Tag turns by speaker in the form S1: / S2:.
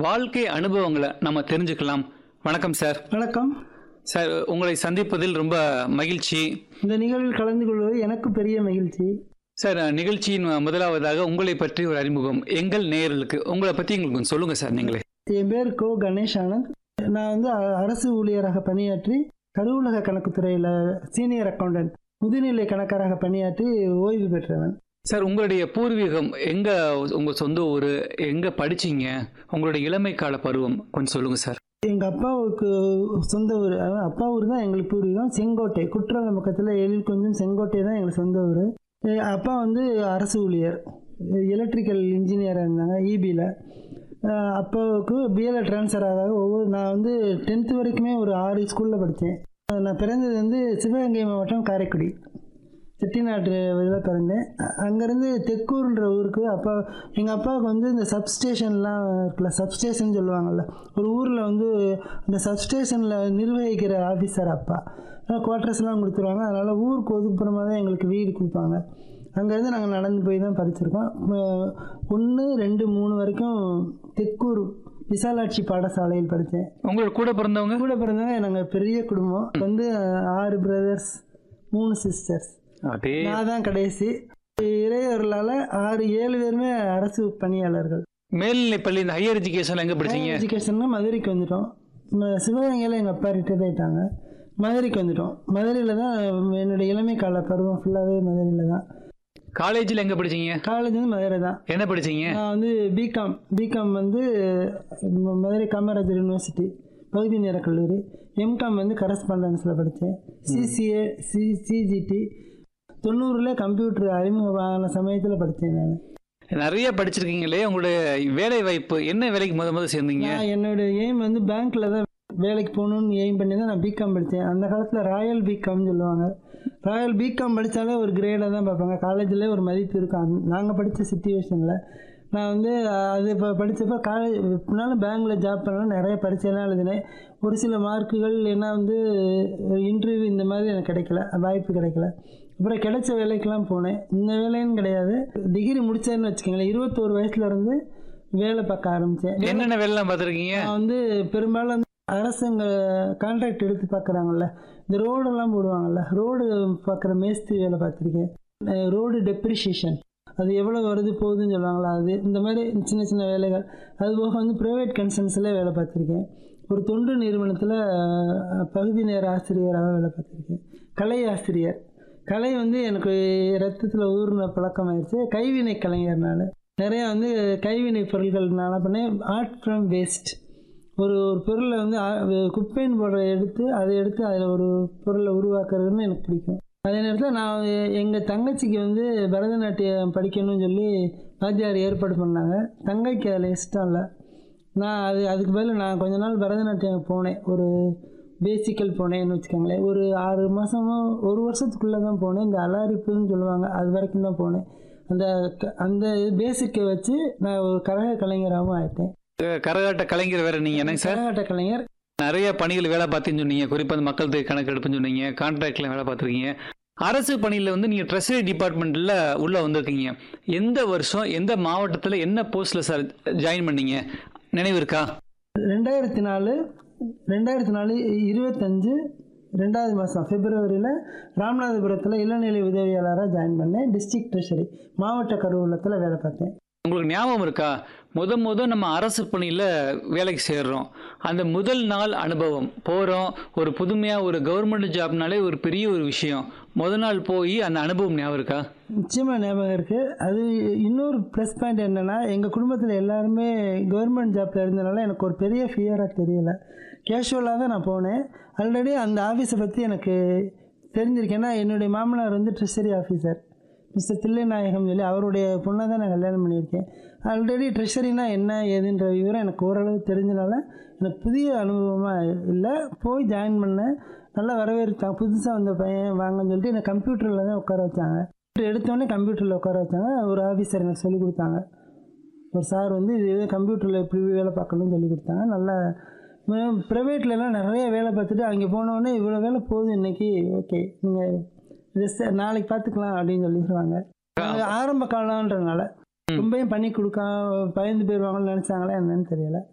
S1: வாழ்க்கை அனுபவங்களை நம்ம தெரிஞ்சுக்கலாம் வணக்கம் சார்
S2: வணக்கம்
S1: சார் உங்களை சந்திப்பதில் ரொம்ப மகிழ்ச்சி
S2: இந்த நிகழ்வில் கலந்து கொள்வது எனக்கு பெரிய மகிழ்ச்சி
S1: சார் நிகழ்ச்சியின் முதலாவதாக உங்களை பற்றி ஒரு அறிமுகம் எங்கள் நேயர்களுக்கு உங்களை பற்றி எங்களுக்கு கொஞ்சம் சொல்லுங்க சார் நீங்களே
S2: என் பேர் கோ கணேஷ் ஆனந்த் நான் வந்து அ- அரசு ஊழியராக பணியாற்றி கருவூலக கணக்குத்துறையில் சீனியர் அக்கௌண்டன்ட் முதுநிலை கணக்காராக பணியாற்றி ஓய்வு பெற்றவன்
S1: சார் உங்களுடைய பூர்வீகம் எங்க உங்க சொந்த ஊர் எங்க படிச்சீங்க உங்களுடைய இளமை கால பருவம் கொஞ்சம் சொல்லுங்க சார்
S2: எங்கள் அப்பாவுக்கு சொந்த ஊர் அதாவது அப்பா ஊர் தான் எங்களுக்கு பூர்வீகம் செங்கோட்டை குற்றாலம் பக்கத்தில் எழில் கொஞ்சம் செங்கோட்டை தான் எங்களுக்கு சொந்த ஊர் எ- அப்பா வந்து அரசு ஊழியர் எலக்ட்ரிக்கல் இன்ஜினியராக இருந்தாங்க இபியில் அப்பாவுக்கு பிஎல்ஏ ட்ரான்ஸ்ஃபர் ஆகாத ஒவ்வொரு நான் வந்து டென்த்து வரைக்குமே ஒரு ஆறு ஸ்கூலில் படித்தேன் நான் பிறந்தது வந்து சிவகங்கை மாவட்டம் காரைக்குடி செட்டிநாட்டு இதில் பிறந்தேன் அ- அங்கேருந்து தெக்கூர்ன்ற ஊருக்கு அப்பா எங்கள் அப்பாவுக்கு வந்து இந்த சப்ஸ்டேஷன்லாம் இருக்குல்ல சப்ஸ்டேஷன் சொல்லுவாங்கள்ல ஒரு ஊரில் வந்து அந்த சப்ஸ்டேஷனில் நிர்வகிக்கிற ஆஃபீஸர் அப்பா குவார்ட்டர்ஸ்லாம் கொடுத்துருவாங்க அதனால் ஊருக்கு ஒதுக்குப்புறமா தான் எங்களுக்கு வீடு கொடுப்பாங்க அங்கேருந்து நாங்கள் நடந்து போய் தான் படிச்சிருக்கோம் ஒன்று ரெண்டு மூணு வரைக்கும் தெக்கூர் விசாலாட்சி பாடசாலையில் படித்தேன்
S1: உங்களோட கூட பிறந்தவங்க
S2: கூட பிறந்தவங்க நாங்கள் பெரிய குடும்பம் வந்து ஆறு பிரதர்ஸ் மூணு சிஸ்டர்ஸ்
S1: அதே
S2: நான் தான் கடைசி இறையவர்களால் ஆறு ஏழு பேருமே அரசு பணியாளர்கள்
S1: மேல்நிலை பள்ளி இந்த ஹையர் எஜுகேஷன் எங்க படிச்சீங்க
S2: எஜுகேஷன்னா மதுரைக்கு வந்துட்டோம் ம- சிவகங்கையில் எங்கள் அப்பா ரிட்டையர் ஆயிட்டாங்க மதுரைக்கு வந்துட்டோம் மதுரையில் தான் என்னுடைய இளமை கால பருவம் ஃபுல்லாகவே மதுரையில் தான்
S1: காலேஜில் எங்க படிச்சீங்க
S2: காலேஜ் வந்து மதுரை தான்
S1: என்ன படிச்சீங்க
S2: நான் வந்து பிகாம் பிகாம் வந்து ம- மதுரை காமராஜர் யூனிவர்சிட்டி பகுதி நேர கல்லூரி எம்காம் வந்து கரஸ்பாண்டன்ஸில் படித்தேன் சிசிஏ சி சிஜிடி தொண்ணூறில் கம்ப்யூட்டர் அறிமுகமான சமயத்தில் படித்தேன் நான்
S1: நிறைய படிச்சிருக்கீங்களே உங்களுடைய வேலை வாய்ப்பு என்ன வேலைக்கு முத முத சேர்ந்தீங்க
S2: நான் என்னோட எய்ம் வந்து பேங்க்கில் தான் வேலைக்கு போகணுன்னு எய்ம் பண்ணி தான் நான் பிகாம் படித்தேன் அந்த காலத்தில் ராயல் பிகாம்னு சொல்லுவாங்க ராயல் பிகாம் படித்தாலே ஒரு கிரேடாக தான் பார்ப்பாங்க காலேஜில் ஒரு மதிப்பு இருக்கும் நாங்கள் படித்த சுச்சுவேஷனில் நான் வந்து அஹ், அது இப்போ படித்தப்போ காலேஜ் எப்படினாலும் பேங்க்கில் ஜாப் பண்ணலாம் நிறைய படிச்செல்லாம் எழுதினேன் ஒரு சில மார்க்குகள் ஏன்னா வந்து இன்டர்வியூ இந்த மாதிரி எனக்கு கிடைக்கல வாய்ப்பு கிடைக்கல அப்புறம் கிடைச்ச வேலைக்கெல்லாம் போனேன் இந்த வேலைன்னு கிடையாது டிகிரி முடிச்சேன்னு வச்சுக்கோங்களேன் இருபத்தோரு வயசுல இருந்து வேலை பார்க்க ஆரம்பித்தேன்
S1: என்னென்ன வேலைலாம் பார்த்துருக்கீங்க
S2: நான் வந்து பெரும்பாலும் வந்து அரசுங்க கான்ட்ராக்ட் எடுத்து பார்க்குறாங்கல்ல இந்த ரோடெல்லாம் போடுவாங்கல்ல ரோடு பார்க்குற மேஸ்திரி வேலை பார்த்துருக்கேன் ரோடு டெப்ரிஷியேஷன் அது எவ்வளோ வருது போகுதுன்னு சொல்லுவாங்களா அது இந்த மாதிரி சின்ன சின்ன வேலைகள் அது போக வந்து ப்ரைவேட் கன்சர்ன்ஸில் வேலை பார்த்துருக்கேன் ஒரு தொண்டு நிறுவனத்தில் பகுதி நேர ஆசிரியராக வேலை பார்த்துருக்கேன் கலை ஆசிரியர் கலை வந்து எனக்கு ரத்தத்தில் ஊர்ன பழக்கம் ஆயிடுச்சு கைவினை கலைஞர் நான் நிறைய வந்து கைவினை பொருட்கள் நான் பண்ணேன் ஆர்ட் ஃப்ரம் வேஸ்ட் ஒரு ஒரு பொருளை வந்து ஆ- குப்பைன்னு போடுற எடுத்து அதை எடுத்து அதில் ஒரு பொருளை உருவாக்குறதுன்னு எனக்கு பிடிக்கும் அதே நேரத்தில் நான் எங்கள் தங்கச்சிக்கு வந்து பரதநாட்டியம் படிக்கணும்னு சொல்லி வாத்தியார் ஏற்பாடு பண்ணாங்க தங்கைக்கு அதில் இஷ்டம் இல்லை நான் அது அதுக்கு பதில் நான் கொஞ்ச நாள் பரதநாட்டியம் போனேன் ஒரு பேசிக்கல் போனேன்னு வச்சுக்கோங்களேன் ஒரு ஆறு மாதமோ ஒரு வருஷத்துக்குள்ளே தான் போனேன் இந்த அலாரிப்புன்னு சொல்லுவாங்க அது வரைக்கும் தான் போனேன் அந்த க- அந்த பேசிக்கை வச்சு நான் ஒரு கரக கலைஞராகவும் ஆயிட்டேன்
S1: அஹ் கரகாட்ட கலைஞர் வேற நீங்க என்னங்க சார்
S2: கரகாட்ட கலைஞர்
S1: நிறைய பணிகள் வேலை பார்த்துன்னு சொன்னீங்க குறிப்பாக அந்த மக்கள் தொகை கணக்கெடுப்புன்னு சொன்னீங்க கான்ட்ராக்ட்ல வேலை பார்த்துருக்கீங்க அரசு பணியில் வந்து நீங்கள் ட்ரெஸரி டிபார்ட்மெண்ட்டில் உள்ளே வந்திருக்கீங்க எந்த வருஷம் எந்த மாவட்டத்தில் என்ன போஸ்ட்டில் சார் ஜாயின் பண்ணீங்க நினைவு இருக்கா
S2: ரெண்டாயிரத்தி நாலு ரெண்டாயிரத்தி நாலு இருபத்தஞ்சு ரெண்டாவது மாதம் பிப்ரவரியில் ராமநாதபுரத்தில் இளநிலை உதவியாளராக ஜாயின் பண்ணேன் டிஸ்ட்ரிக்ட் ட்ரெஷரி மாவட்ட கருவூலத்தில் வேலை பார்த்தேன்
S1: உங்களுக்கு ஞாபகம் இருக்கா முத முத நம்ம அரசு பணியில் வேலைக்கு சேர்றோம் அந்த முதல் நாள் அனுபவம் போகிறோம் ஒரு புதுமையாக ஒரு கவர்மெண்ட் ஜாப்னாலே ஒரு பெரிய ஒரு விஷயம் முத நாள் போய் அந்த அனுபவம் ஞாபகம் இருக்கா
S2: நிச்சயமாக ஞாபகம் இருக்குது அது இன்னொரு ப்ளஸ் பாயிண்ட் என்னென்னா எங்கள் குடும்பத்தில் எல்லாருமே கவர்மெண்ட் ஜாப்பில் இருந்தனால எனக்கு ஒரு பெரிய ஃபியராக தெரியல கேஷுவலாக தான் நான் போனேன் ஆல்ரெடி அந்த ஆஃபீஸை பற்றி எனக்கு தெரிஞ்சிருக்கு ஏன்னா என்னுடைய மாமனார் வந்து ட்ரெஷரி ஆஃபீஸர் மிஸ்டர் தில்லைநாயகம் சொல்லி அவருடைய பொண்ணை தான் நான் கல்யாணம் பண்ணியிருக்கேன் ஆல்ரெடி ட்ரெஷரினா என்ன ஏதுன்ற விவரம் எனக்கு ஓரளவு தெரிஞ்சனால எனக்கு புதிய அனுபவமாக இல்லை போய் ஜாயின் பண்ணேன் நல்லா வரவேற்றாங்க புதுசாக வந்த பையன் வாங்கன்னு சொல்லிட்டு என்னை கம்ப்யூட்டரில் தான் உட்கார வச்சாங்க எடுத்தோடனே கம்ப்யூட்டரில் உட்கார வச்சாங்க ஒரு ஆஃபீஸர் எனக்கு சொல்லிக் கொடுத்தாங்க ஒரு சார் வந்து இது கம்ப்யூட்டரில் எப்படி வேலை பார்க்கணும்னு சொல்லி கொடுத்தாங்க நல்லா ப்ரைவேட்லலாம் நிறைய வேலை பார்த்துட்டு அங்கே போனோடனே இவ்வளோ வேலை போகுது இன்னைக்கு ஓகே நீங்கள் ரெஸ்ட் நாளைக்கு பார்த்துக்கலாம் அப்படின்னு சொல்லிடுவாங்க நாங்க ஆரம்ப காலம்ன்றனால ரொம்பவும் பண்ணி கொடுக்க பயந்து போயிடுவாங்கன்னு நினச்சாங்களா என்னன்னு தெரியல